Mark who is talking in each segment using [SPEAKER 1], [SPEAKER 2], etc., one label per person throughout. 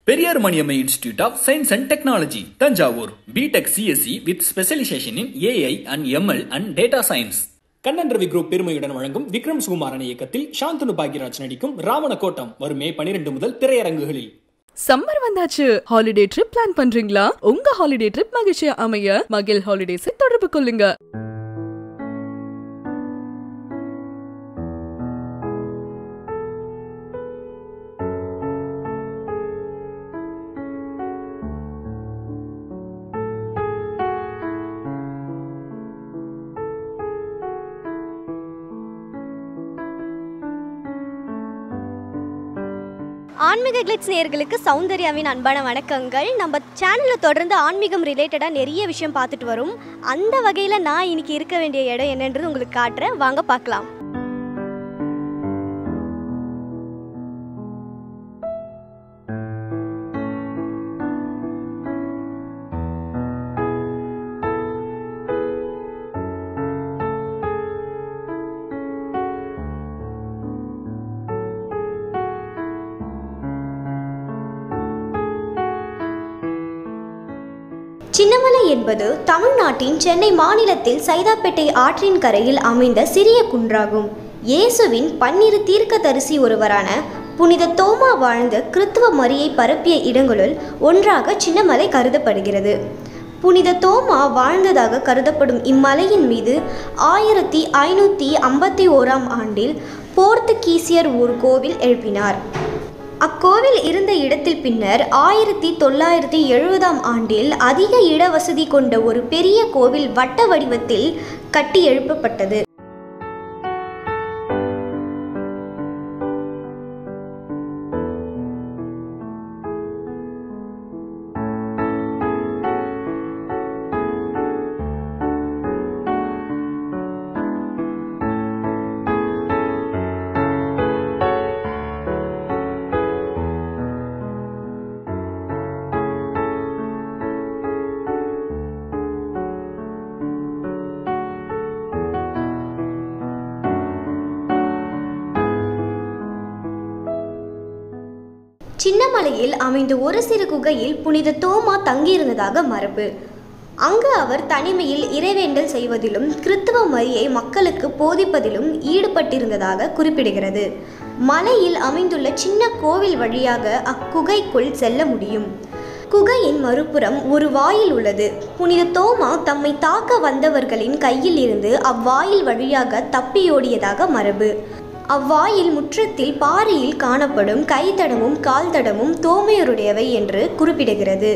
[SPEAKER 1] Periyar Maniammai institute of science and technology Thanjavur BTech CSC with specialisation in AI and ML and data science
[SPEAKER 2] Kannan Ravi group பெருமையுடன் வழங்கும் விக்ரம் சுகுமாரன் இயக்கத்தில் சாந்தனு பாக்யராஜ் நடிக்கும் ராவண கோட்டம் வரும் மே பனிரெண்டு முதல் திரையரங்குகளில்
[SPEAKER 3] சம்மர் வந்தாச்சு ஹாலிடே ட்ரிப் பிளான் பண்றீங்களா உங்க ஹாலிடே ட்ரிப் மகிழ்ச்சியா அமைய மகிழ் ஹாலிடேஸை தொடர்பு கொள்ளுங்க
[SPEAKER 4] ஆன்மீக கிளிட்ஸ் நேயர்களுக்கு சௌந்தர்யாவின் அன்பான வணக்கங்கள் நம்ம சேனலில் தொடர்ந்து ஆன்மீகம் ரிலேட்டடாக நிறைய விஷயம் பார்த்துட்டு வரும் அந்த வகையில் நான் இன்னைக்கு இருக்க வேண்டிய இடம் என்னன்றது உங்களுக்கு காட்டுறேன் வாங்க பார்க்கலாம் சின்னமலை என்பது தமிழ்நாட்டின் சென்னை மாநிலத்தில் சைதாப்பேட்டை ஆற்றின் கரையில் அமைந்த சிறிய குன்றாகும் இயேசுவின் பன்னிரு தீர்க்கதரிசி ஒருவரான புனித தோமா வாழ்ந்த கிறித்துவ மரியை பரப்பிய இடங்களுள் ஒன்றாக சின்னமலை கருதப்படுகிறது புனித தோமா வாழ்ந்ததாக கருதப்படும் இம்மலையின் மீது ஆயிரத்தி ஐநூற்றி ஐம்பத்தி ஓராம் ஆண்டில் போர்த்துகீசியர் ஒரு கோவில் எழுப்பினார் அக்கோவில் இருந்த இடத்தில் பின்னர் ஆயிரத்தி தொள்ளாயிரத்தி எழுபதாம் ஆண்டில் அதிக இடவசதி கொண்ட ஒரு பெரிய கோவில் வட்ட வடிவத்தில் கட்டி எழுப்பப்பட்டது சின்னமலையில் அமைந்த ஒரு சிறு குகையில் புனித தோமா தங்கியிருந்ததாக மரபு அங்கு அவர் தனிமையில் இறைவேண்டல் செய்வதிலும் கிறித்துவ மரியை மக்களுக்கு போதிப்பதிலும் ஈடுபட்டிருந்ததாக குறிப்பிடுகிறது மலையில் அமைந்துள்ள சின்ன கோவில் வழியாக அக்குகைக்குள் செல்ல முடியும் குகையின் மறுபுறம் ஒரு வாயில் உள்ளது புனித தோமா தம்மை தாக்க வந்தவர்களின் கையில் இருந்து அவ்வாயில் வழியாக தப்பியோடியதாக மரபு அவ்வாயில் முற்றத்தில் பாறையில் காணப்படும் கைத்தடமும் கால் தடமும் தோமையருடையவை என்று குறிப்பிடுகிறது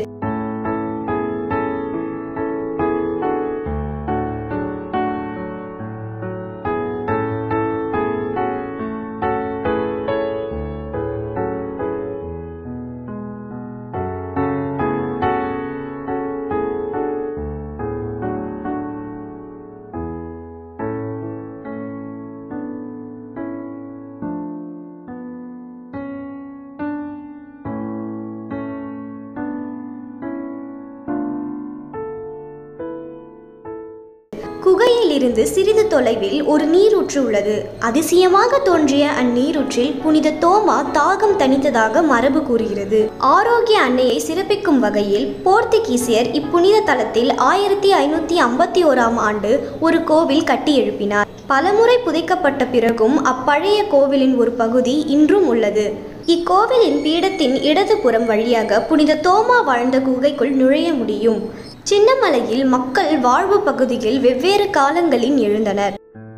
[SPEAKER 4] குகையில் இருந்து சிறிது தொலைவில் ஒரு நீரூற்று உள்ளது அதிசயமாக தோன்றிய அந்நீரூற்றில் புனித தோமா தாகம் தணித்ததாக மரபு கூறுகிறது ஆரோக்கிய அன்னையை சிறப்பிக்கும் வகையில் போர்த்துகீசியர் இப்புனித தலத்தில் ஆயிரத்தி ஐநூற்றி ஐம்பத்தி ஓராம் ஆண்டு ஒரு கோவில் கட்டி எழுப்பினார் பலமுறை புதைக்கப்பட்ட பிறகும் அப்பழைய கோவிலின் ஒரு பகுதி இன்றும் உள்ளது இக்கோவிலின் பீடத்தின் இடதுபுறம் வழியாக புனித தோமா வாழ்ந்த குகைக்குள் நுழைய முடியும் சின்னமலையில் மக்கள் வாழ்வு பகுதியில் வெவ்வேறு காலங்களில் எழுந்தனர்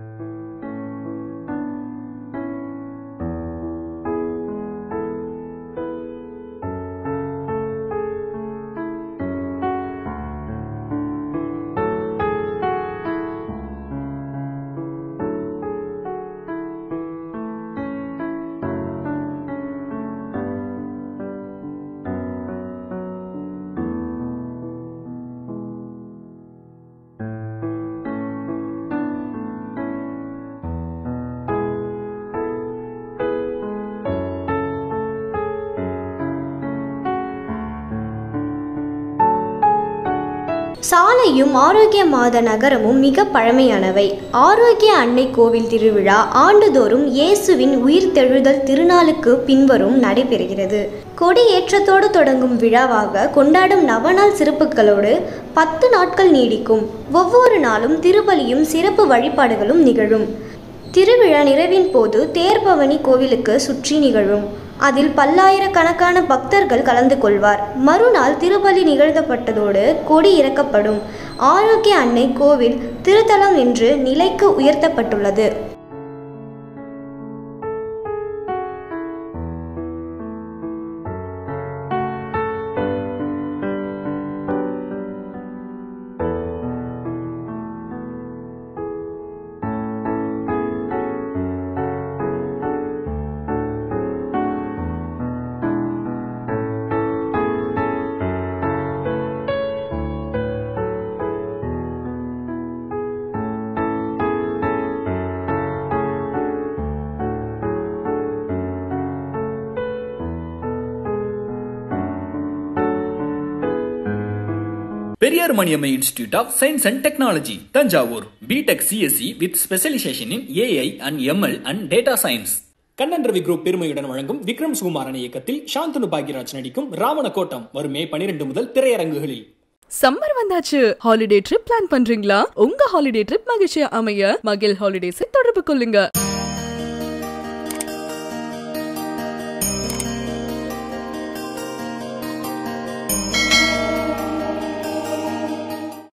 [SPEAKER 4] சாலையும் ஆரோக்கிய மாத நகரமும் மிக பழமையானவை ஆரோக்கிய அன்னை கோவில் திருவிழா ஆண்டுதோறும் இயேசுவின் உயிர்த்தெழுதல் திருநாளுக்கு பின்வரும் நடைபெறுகிறது கொடியேற்றத்தோடு தொடங்கும் விழாவாக கொண்டாடும் நவநாள் சிறப்புகளோடு பத்து நாட்கள் நீடிக்கும் ஒவ்வொரு நாளும் திருபலியும் சிறப்பு வழிபாடுகளும் நிகழும் திருவிழா நிறைவின் போது தேர்பவனி கோவிலுக்கு சுற்றி நிகழும் அதில் பல்லாயிரக்கணக்கான பக்தர்கள் கலந்து கொள்வார் மறுநாள் திருபலி நிகழ்த்தப்பட்டதோடு கொடி இறக்கப்படும் ஆரோக்கிய அன்னை கோவில் திருத்தலம் என்று நிலைக்கு உயர்த்தப்பட்டுள்ளது
[SPEAKER 1] Periyar Maniammai institute of science and technology Thanjavur BTech CSC with specialisation in AI and ML and data science
[SPEAKER 2] Kannan Ravi group பெருமையுடன் வழங்கும் விக்ரம் சுகுமாரன் இயக்கத்தில் சாந்தனு பாக்யராஜ் நடிக்கும் ராவண கோட்டம் வரும் மே பனிரெண்டு முதல் திரையரங்குகளில்
[SPEAKER 3] சம்மர் வந்தாச்சு ஹாலிடே ட்ரிப் பிளான் பண்றீங்களா உங்க ஹாலிடே ட்ரிப் மகிழ்ச்சியா அமைய மகிழ் ஹாலிடேஸை தொடர்பு கொள்ளுங்க